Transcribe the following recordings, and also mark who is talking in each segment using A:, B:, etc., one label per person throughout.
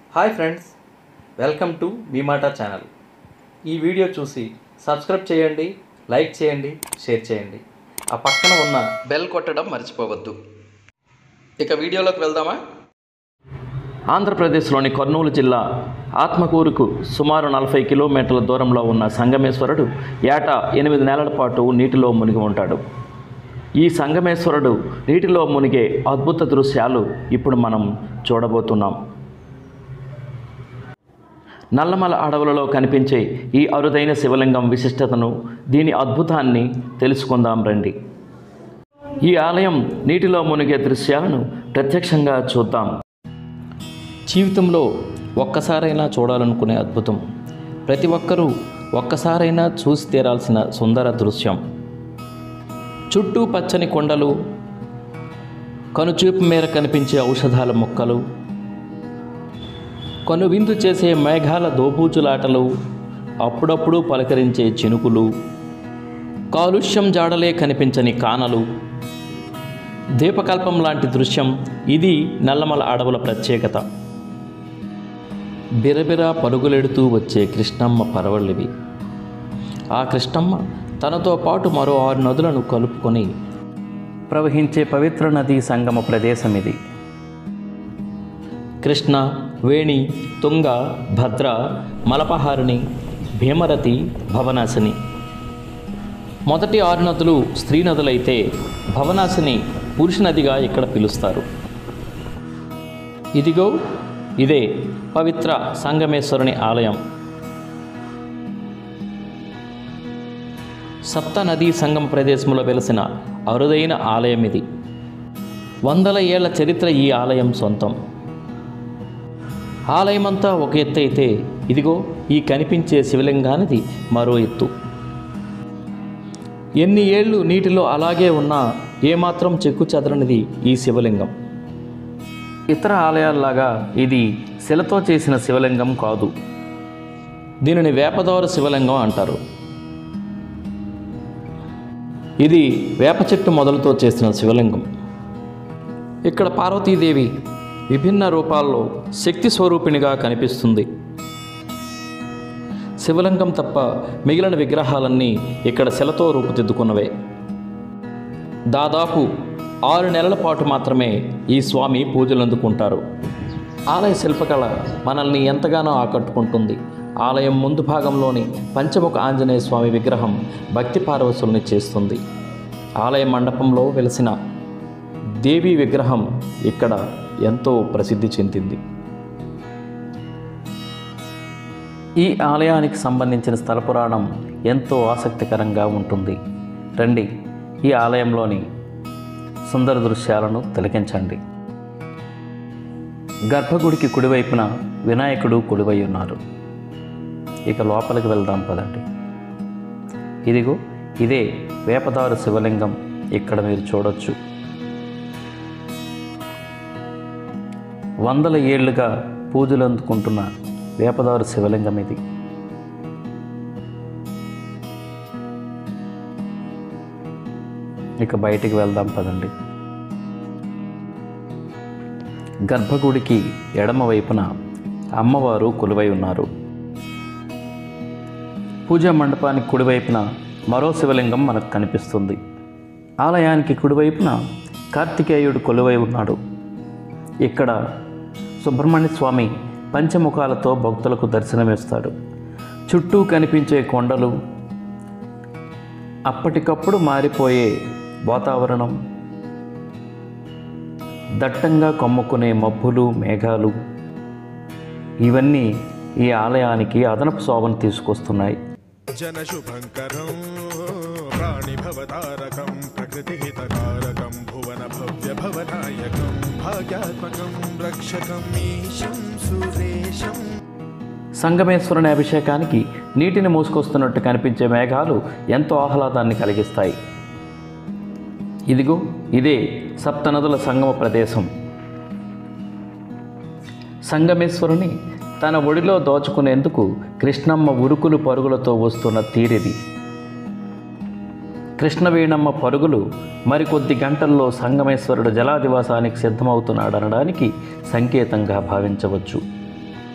A: hi friends welcome to మీ మాట channel ఈ వీడియో చూసి సబ్స్క్రైబ్ చేయండి లైక్ చేయండి షేర్ చేయండి ఆ పక్కన ఉన్న బెల్ కొట్టడం మర్చిపోవద్దు ఇక వీడియోలోకి వెళ్దామా ఆంధ్రప్రదేశ్లోని కర్నూలు జిల్లా ఆత్మకూరుకు సుమారు నలభై కిలోమీటర్ల దూరంలో ఉన్న సంగమేశ్వరుడు ఏటా ఎనిమిది నెలల పాటు నీటిలో మునిగి ఉంటాడు ఈ సంగమేశ్వరుడు నీటిలో మునిగే అద్భుత దృశ్యాలు ఇప్పుడు మనం చూడబోతున్నాం నల్లమల అడవులలో కనిపించే ఈ అరుదైన శివలింగం విశిష్టతను దీని అద్భుతాన్ని తెలుసుకుందాం రండి ఈ ఆలయం నీటిలో మునిగే దృశ్యాలను ప్రత్యక్షంగా చూద్దాం జీవితంలో ఒక్కసారైనా చూడాలనుకునే అద్భుతం ప్రతి ఒక్కరూ ఒక్కసారైనా చూసి తీరాల్సిన సుందర దృశ్యం చుట్టూ పచ్చని కొండలు కనుచూపు మేర కనిపించే ఔషధాల మొక్కలు కనువిందు చేసే మేఘాల దోబూచులాటలు అప్పుడప్పుడు పలకరించే చినుకులు కాలుష్యం జాడలే కనిపించని కానలు దీపకల్పం లాంటి దృశ్యం ఇది నల్లమల అడవుల ప్రత్యేకత బిరబిరా పరుగులెడుతూ వచ్చే కృష్ణమ్మ పరవళ్ళివి ఆ కృష్ణమ్మ తనతో పాటు మరో ఆరు నదులను కలుపుకొని ప్రవహించే పవిత్ర నదీ సంగమ ప్రదేశం ఇది కృష్ణ వేణి తుంగ భద్ర మలపహారిణి భీమరతి భవనాశిని మొదటి ఆరు నదులు స్త్రీ నదులైతే భవనాశిని పురుష నదిగా ఇక్కడ పిలుస్తారు ఇదిగో ఇదే పవిత్ర సంగమేశ్వరుని ఆలయం సప్త నదీ సంగమ ప్రదేశంలో వెలసిన అరుదైన ఆలయం ఇది వందల ఏళ్ల చరిత్ర ఈ ఆలయం సొంతం ఆలయమంతా ఒక ఎత్తు అయితే ఇదిగో ఈ కనిపించే శివలింగానిది మరో ఎత్తు ఎన్ని ఏళ్ళు నీటిలో అలాగే ఉన్నా ఏమాత్రం చెక్కు చెదరనిది ఈ శివలింగం ఇతర ఆలయాల్లాగా ఇది శిలతో చేసిన శివలింగం కాదు దీనిని వేపదోర శివలింగం అంటారు ఇది వేప చెట్టు మొదలుతో చేసిన శివలింగం ఇక్కడ పార్వతీదేవి విభిన్న రూపాల్లో శక్తి స్వరూపిణిగా కనిపిస్తుంది శివలింగం తప్ప మిగిలిన విగ్రహాలన్నీ ఇక్కడ శిలతో రూపుదిద్దుకున్నవే దాదాపు ఆరు నెలల పాటు మాత్రమే ఈ స్వామి పూజలు అందుకుంటారు ఆలయ శిల్పకళ మనల్ని ఎంతగానో ఆకట్టుకుంటుంది ఆలయం ముందు భాగంలోని పంచముఖ ఆంజనేయ స్వామి విగ్రహం భక్తి పార్వసుల్ని చేస్తుంది ఆలయ మండపంలో వెలిసిన దేవి విగ్రహం ఇక్కడ ఎంతో ప్రసిద్ధి చెందింది ఈ ఆలయానికి సంబంధించిన స్థల పురాణం ఎంతో ఆసక్తికరంగా ఉంటుంది రండి ఈ ఆలయంలోని సుందర దృశ్యాలను తిలకించండి గర్భగుడికి కుడివైపున వినాయకుడు కుడివై ఉన్నారు ఇక లోపలికి వెళ్దాం పదండి ఇదిగో ఇదే వేపదారు శివలింగం ఇక్కడ మీరు చూడొచ్చు వందల ఏళ్లుగా పూజలు అందుకుంటున్న వేపదారు శివలింగం ఇది ఇక బయటికి వెళ్దాం పదండి గర్భగుడికి ఎడమ వైపున అమ్మవారు కొలువై ఉన్నారు పూజా మండపానికి కుడివైపున మరో శివలింగం మనకు కనిపిస్తుంది ఆలయానికి కుడివైపున కార్తికేయుడు కొలువై ఉన్నాడు ఇక్కడ సుబ్రహ్మణ్య స్వామి పంచముఖాలతో భక్తులకు దర్శనమిస్తాడు చుట్టూ కనిపించే కొండలు అప్పటికప్పుడు మారిపోయే వాతావరణం దట్టంగా కమ్ముకునే మబ్బులు మేఘాలు ఇవన్నీ ఈ ఆలయానికి అదనపు శోభను తీసుకొస్తున్నాయి
B: जनशुभङ्करं प्राणिभवतारकं प्रकृतिहितकारकं भुवनभव्यभवनायकं भाग्यात्मकं रक्षकम् ईशं सुरेशम्
A: సంగమేశ్వరుని అభిషేకానికి నీటిని మోసుకొస్తున్నట్టు కనిపించే మేఘాలు ఎంతో ఆహ్లాదాన్ని కలిగిస్తాయి ఇదిగో ఇదే సప్తనదుల సంగమ ప్రదేశం సంగమేశ్వరుని తన ఒడిలో దోచుకునేందుకు కృష్ణమ్మ ఉరుకులు పరుగులతో వస్తున్న తీరిది కృష్ణవీణమ్మ పరుగులు మరికొద్ది గంటల్లో సంగమేశ్వరుడు జలాదివాసానికి సిద్ధమవుతున్నాడనడానికి సంకేతంగా భావించవచ్చు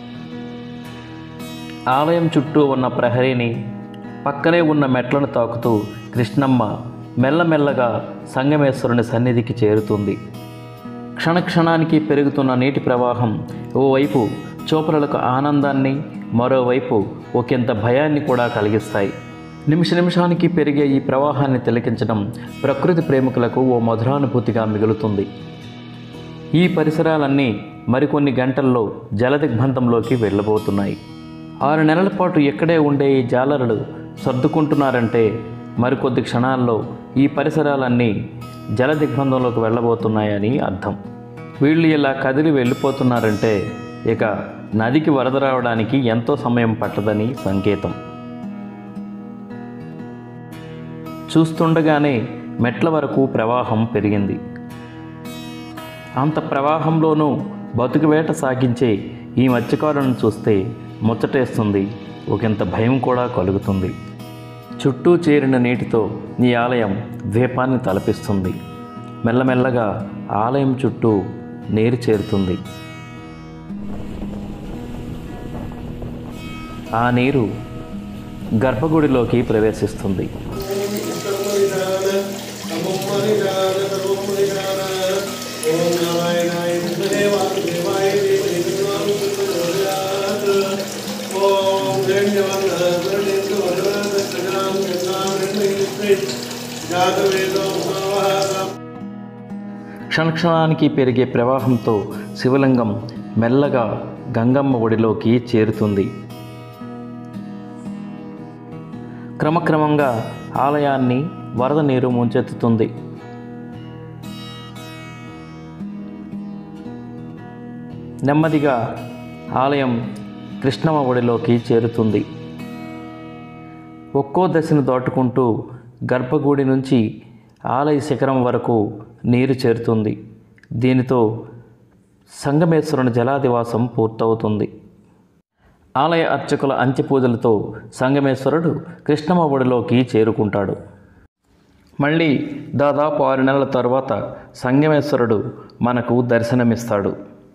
A: ఆలయం చుట్టూ ఉన్న ప్రహరీని పక్కనే ఉన్న మెట్లను తాకుతూ కృష్ణమ్మ మెల్లమెల్లగా సంగమేశ్వరుని సన్నిధికి చేరుతుంది క్షణక్షణానికి పెరుగుతున్న నీటి ప్రవాహం ఓవైపు చూపరులకు ఆనందాన్ని మరోవైపు ఒకంత భయాన్ని కూడా కలిగిస్తాయి నిమిష నిమిషానికి పెరిగే ఈ ప్రవాహాన్ని తిలకించడం ప్రకృతి ప్రేమికులకు ఓ మధురానుభూతిగా మిగులుతుంది ఈ పరిసరాలన్నీ మరికొన్ని గంటల్లో జలదిగ్బంధంలోకి వెళ్ళబోతున్నాయి ఆరు నెలల పాటు ఇక్కడే ఉండే ఈ జాలరులు సర్దుకుంటున్నారంటే మరికొద్ది క్షణాల్లో ఈ పరిసరాలన్నీ జలదిగ్బంధంలోకి వెళ్ళబోతున్నాయని అర్థం వీళ్ళు ఇలా కదిలి వెళ్ళిపోతున్నారంటే ఇక నదికి వరద రావడానికి ఎంతో సమయం పట్టదని సంకేతం చూస్తుండగానే మెట్ల వరకు ప్రవాహం పెరిగింది అంత ప్రవాహంలోనూ బతుకువేట సాగించే ఈ మత్స్యకారులను చూస్తే ముచ్చటేస్తుంది ఒకంత భయం కూడా కలుగుతుంది చుట్టూ చేరిన నీటితో ఈ ఆలయం ద్వీపాన్ని తలపిస్తుంది మెల్లమెల్లగా ఆలయం చుట్టూ నీరు చేరుతుంది ఆ నీరు గర్భగుడిలోకి ప్రవేశిస్తుంది క్షణక్షణానికి పెరిగే ప్రవాహంతో శివలింగం మెల్లగా గంగమ్మ ఒడిలోకి చేరుతుంది క్రమక్రమంగా ఆలయాన్ని వరద నీరు ముంచెత్తుతుంది నెమ్మదిగా ఆలయం కృష్ణమ్మ ఒడిలోకి చేరుతుంది ఒక్కో దశను దాటుకుంటూ గర్భగుడి నుంచి ఆలయ శిఖరం వరకు నీరు చేరుతుంది దీనితో సంగమేశ్వరుని జలాదివాసం పూర్తవుతుంది ఆలయ అర్చకుల అంత్యపూజలతో సంగమేశ్వరుడు కృష్ణమ్మ ఒడిలోకి చేరుకుంటాడు మళ్ళీ దాదాపు ఆరు నెలల తర్వాత సంగమేశ్వరుడు మనకు దర్శనమిస్తాడు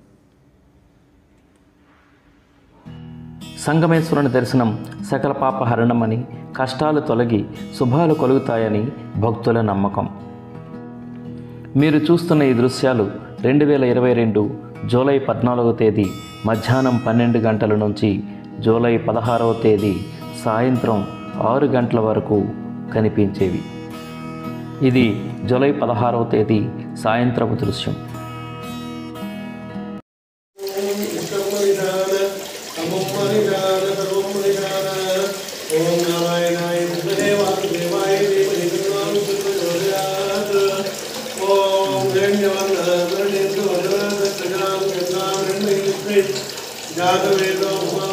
A: సంగమేశ్వరుని దర్శనం సకల పాపహరణమని కష్టాలు తొలగి శుభాలు కలుగుతాయని భక్తుల నమ్మకం మీరు చూస్తున్న ఈ దృశ్యాలు రెండు వేల ఇరవై రెండు జూలై పద్నాలుగవ తేదీ మధ్యాహ్నం పన్నెండు గంటల నుంచి జూలై పదహారవ తేదీ సాయంత్రం ఆరు గంటల వరకు కనిపించేవి ఇది జూలై పదహారవ తేదీ సాయంత్రపు దృశ్యం
C: జాతవేదో